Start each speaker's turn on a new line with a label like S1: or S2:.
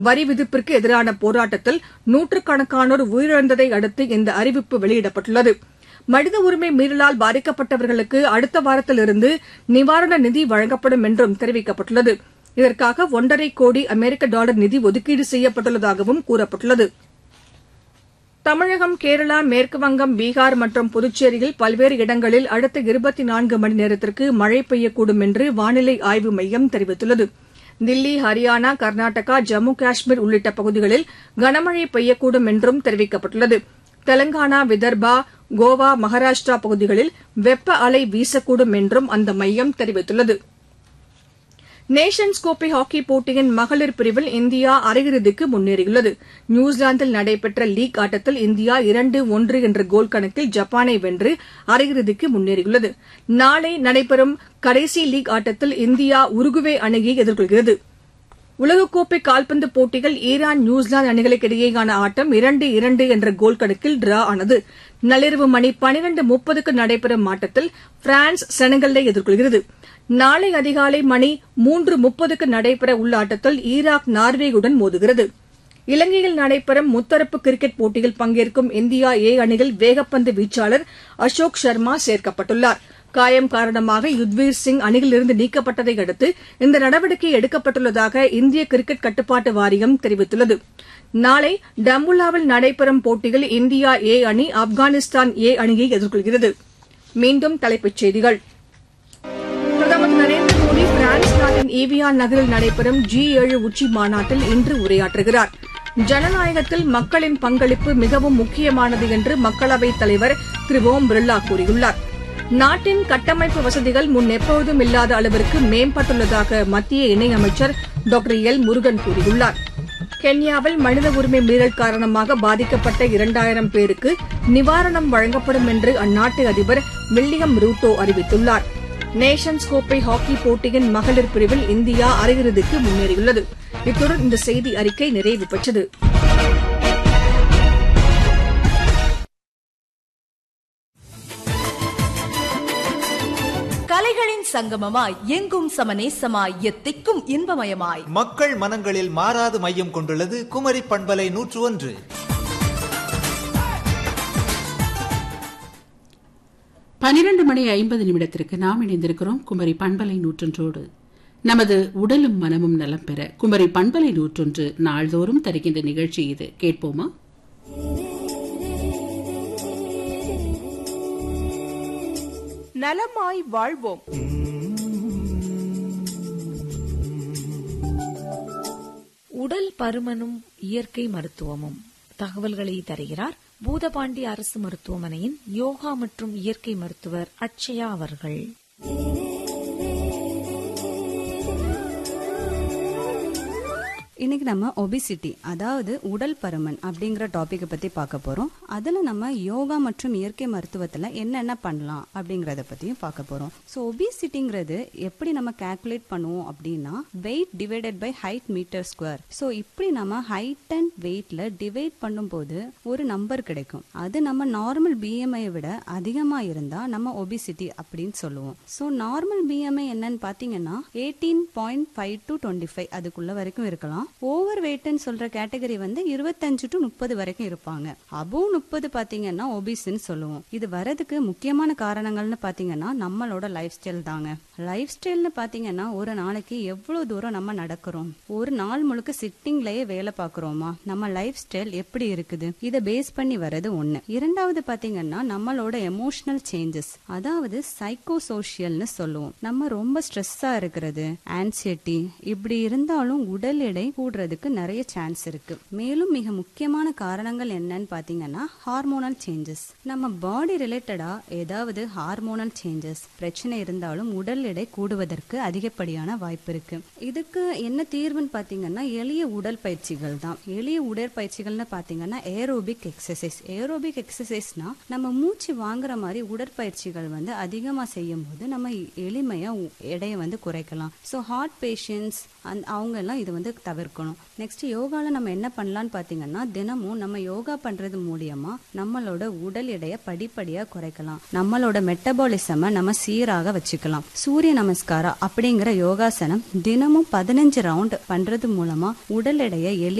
S1: வரி விதிப்பிற்கு எதிரான போராட்டத்தில் நூற்றுக்கணக்கானோர் உயிரிழந்ததை அடுத்து இந்த அறிவிப்பு வெளியிடப்பட்டுள்ளது மனித உரிமை மீறலால் பாதிக்கப்பட்டவர்களுக்கு அடுத்த வாரத்திலிருந்து நிவாரண நிதி வழங்கப்படும் என்றும் தெரிவிக்கப்பட்டுள்ளது இதற்காக ஒன்றரை கோடி அமெரிக்க டாலர் நிதி ஒதுக்கீடு செய்யப்பட்டுள்ளதாகவும் கூறப்பட்டுள்ளது தமிழகம் கேரளா மேற்குவங்கம் பீகார் மற்றும் புதுச்சேரியில் பல்வேறு இடங்களில் அடுத்த இருபத்தி நான்கு மணி நேரத்திற்கு மழை பெய்யக்கூடும் என்று வானிலை ஆய்வு மையம் தெரிவித்துள்ளது தில்லி ஹரியானா கர்நாடகா ஜம்மு காஷ்மீர் உள்ளிட்ட பகுதிகளில் கனமழை பெய்யக்கூடும் என்றும் தெரிவிக்கப்பட்டுள்ளது தெலங்கானா விதர்பா கோவா மகாராஷ்டிரா பகுதிகளில் வெப்ப அலை வீசக்கூடும் என்றும் அந்த மையம் தெரிவித்துள்ளது நேஷன்ஸ் கோப்பை ஹாக்கி போட்டியின் மகளிர் பிரிவில் இந்தியா அரையிறுதிக்கு முன்னேறியுள்ளது நியூசிலாந்தில் நடைபெற்ற லீக் ஆட்டத்தில் இந்தியா இரண்டு ஒன்று என்ற கோல் கணக்கில் ஜப்பானை வென்று அரையிறுதிக்கு முன்னேறியுள்ளது நாளை நடைபெறும் கடைசி லீக் ஆட்டத்தில் இந்தியா உருகுவே அணியை எதிர்கொள்கிறது உலகக்கோப்பை கால்பந்து போட்டிகள் ஈரான் நியூசிலாந்து அணிகளுக்கு இடையேயான ஆட்டம் இரண்டு இரண்டு என்ற கோல் கணக்கில் டிரா ஆனது நள்ளிரவு மணி பனிரண்டு முப்பதுக்கு நடைபெறும் ஆட்டத்தில் பிரான்ஸ் செனகலை எதிர்கொள்கிறது நாளை அதிகாலை மணி மூன்று முப்பதுக்கு நடைபெற உள்ள ஆட்டத்தில் ஈராக் நார்வேயுடன் மோதுகிறது இலங்கையில் நடைபெறும் முத்தரப்பு கிரிக்கெட் போட்டியில் பங்கேற்கும் இந்தியா ஏ அணியில் வேகப்பந்து வீச்சாளர் அசோக் சர்மா சேர்க்கப்பட்டுள்ளார் காயம் காரணமாக யுத்வீர் சிங் அணியிலிருந்து நீக்கப்பட்டதை அடுத்து இந்த நடவடிக்கை எடுக்கப்பட்டுள்ளதாக இந்திய கிரிக்கெட் கட்டுப்பாட்டு வாரியம் தெரிவித்துள்ளது நாளை டம்புல்லாவில் நடைபெறும் போட்டியில் இந்தியா ஏ அணி ஆப்கானிஸ்தான் ஏ அணியை எதிர்கொள்கிறது மீண்டும் தலைப்புச் செய்திகள் பிரதமர் திரு நரேந்திர மோடி பிரான்ஸ் நாட்டின் ஈவியான் நகரில் நடைபெறும் ஜி ஏழு உச்சி மாநாட்டில் இன்று உரையாற்றுகிறார் ஜனநாயகத்தில் மக்களின் பங்களிப்பு மிகவும் முக்கியமானது என்று மக்களவைத் தலைவர் திரு ஓம் பிர்லா கூறியுள்ளார் நாட்டின் கட்டமைப்பு வசதிகள் முன் எப்போதும் இல்லாத அளவிற்கு மேம்பட்டுள்ளதாக மத்திய இணையமைச்சர் டாக்டர் எல் முருகன் கூறியுள்ளார் கென்யாவில் மனித உரிமை மீறல் காரணமாக பாதிக்கப்பட்ட இரண்டாயிரம் பேருக்கு நிவாரணம் வழங்கப்படும் என்று அந்நாட்டு அதிபர் வில்லியம் ரூட்டோ அறிவித்துள்ளார் நேஷன்ஸ் கோப்பை ஹாக்கி போட்டியின் மகளிர் பிரிவில் இந்தியா அரையிறுதிக்கு முன்னேறியுள்ளது இத்துடன் இந்த செய்தி அறிக்கை நிறைவு பெற்றது
S2: கலைகளின் சங்கமமாய் எங்கும் சமநேசமாய் எத்திக்கும் இன்பமயமாய்
S3: மக்கள் மனங்களில் மாறாது மையம் கொண்டுள்ளது குமரி பண்பலை நூற்று ஒன்று
S4: பனிரெண்டு மணி ஐம்பது நிமிடத்திற்கு நாம் இணைந்திருக்கிறோம் குமரி பண்பலை நூற்றொன்றோடு நமது உடலும் மனமும் நலம் பெற குமரி பண்பலை நூற்றொன்று நாள்தோறும் தருகின்ற நிகழ்ச்சி இது கேட்போமா
S5: நலமாய் வாழ்வோம்
S6: உடல் பருமனும் இயற்கை மருத்துவமும் தகவல்களை தருகிறார் பூதபாண்டி அரசு மருத்துவமனையின் யோகா மற்றும் இயற்கை மருத்துவர் அட்சயா அவர்கள்
S7: இன்னைக்கு நம்ம ஒபிசிட்டி அதாவது உடல் பருமன் அப்படிங்கிற டாபிக்கை பத்தி பார்க்க போறோம் அதுல நம்ம யோகா மற்றும் இயற்கை மருத்துவத்துல என்னென்ன பண்ணலாம் அப்படிங்கறத பத்தியும் பார்க்க போறோம் ஸோ ஒபிசிட்டிங்கிறது எப்படி நம்ம கால்குலேட் பண்ணுவோம் அப்படின்னா weight divided by height meter square so இப்படி நம்ம ஹைட் அண்ட் வெயிட்ல டிவைட் பண்ணும்போது ஒரு நம்பர் கிடைக்கும் அது நம்ம நார்மல் பிஎம்ஐ விட அதிகமா இருந்தா நம்ம ஒபிசிட்டி அப்படின்னு சொல்லுவோம் ஸோ நார்மல் பிஎம்ஐ என்னன்னு பாத்தீங்கன்னா eighteen point five to twenty five அதுக்குள்ள வரைக்கும் இருக்கலாம் ஓவர் வெயிட்னு சொல்ற கேட்டகரி வந்து இருபத்தஞ்சு டு முப்பது வரைக்கும் இருப்பாங்க அபோவ் முப்பது பாத்தீங்கன்னா ஒபிஸ்ன்னு சொல்லுவோம் இது வரதுக்கு முக்கியமான காரணங்கள்னு பாத்தீங்கன்னா நம்மளோட லைஃப் ஸ்டைல் தாங்க லைஃப் ஸ்டைல்னு பாத்தீங்கன்னா ஒரு நாளைக்கு எவ்வளவு தூரம் நம்ம நடக்கிறோம் ஒரு நாள் முழுக்க சிட்டிங்லயே வேலை பார்க்கறோமா நம்ம லைஃப் ஸ்டைல் எப்படி இருக்குது இதை பேஸ் பண்ணி வர்றது ஒண்ணு இரண்டாவது பாத்தீங்கன்னா நம்மளோட எமோஷனல் சேஞ்சஸ் அதாவது சைக்கோ சோஷியல்னு சொல்லுவோம் நம்ம ரொம்ப ஸ்ட்ரெஸ்ஸா இருக்கிறது ஆன்சைட்டி இப்படி இருந்தாலும் உடல் எடை கூடுறதுக்கு நிறைய சான்ஸ் இருக்கு மேலும் மிக முக்கியமான காரணங்கள் என்னன்னு பாத்தீங்கன்னா ஹார்மோனல் சேஞ்சஸ் நம்ம பாடி ரிலேட்டடா ஏதாவது ஹார்மோனல் சேஞ்சஸ் பிரச்சனை இருந்தாலும் உடல் எடை கூடுவதற்கு அதிகப்படியான வாய்ப்பு இருக்கு இதுக்கு என்ன தீர்வுன்னு பாத்தீங்கன்னா எளிய உடல் பயிற்சிகள் தான் எளிய உடற்பயிற்சிகள்னு பாத்தீங்கன்னா ஏரோபிக் எக்ஸசைஸ் ஏரோபிக் எக்ஸசைஸ்னா நம்ம மூச்சு வாங்குற மாதிரி உடற்பயிற்சிகள் வந்து அதிகமா செய்யும் போது நம்ம எளிமையா உ- எடையை வந்து குறைக்கலாம் ஸோ ஹார்ட் பேஷண்ட்ஸ் அவங்க எல்லாம் இது வந்து தவிர்க்கணும் இருக்கணும் நெக்ஸ்ட் யோகால நம்ம என்ன பண்ணலாம்னு பாத்தீங்கன்னா தினமும் நம்ம யோகா பண்றது மூலியமா நம்மளோட உடல் எடையை படிப்படியா குறைக்கலாம் நம்மளோட மெட்டபாலிசமை நம்ம சீராக வச்சுக்கலாம் சூரிய நமஸ்காரம் அப்படிங்கிற யோகாசனம் தினமும் பதினஞ்சு ரவுண்ட் பண்றது மூலமா உடல் எடையை எளி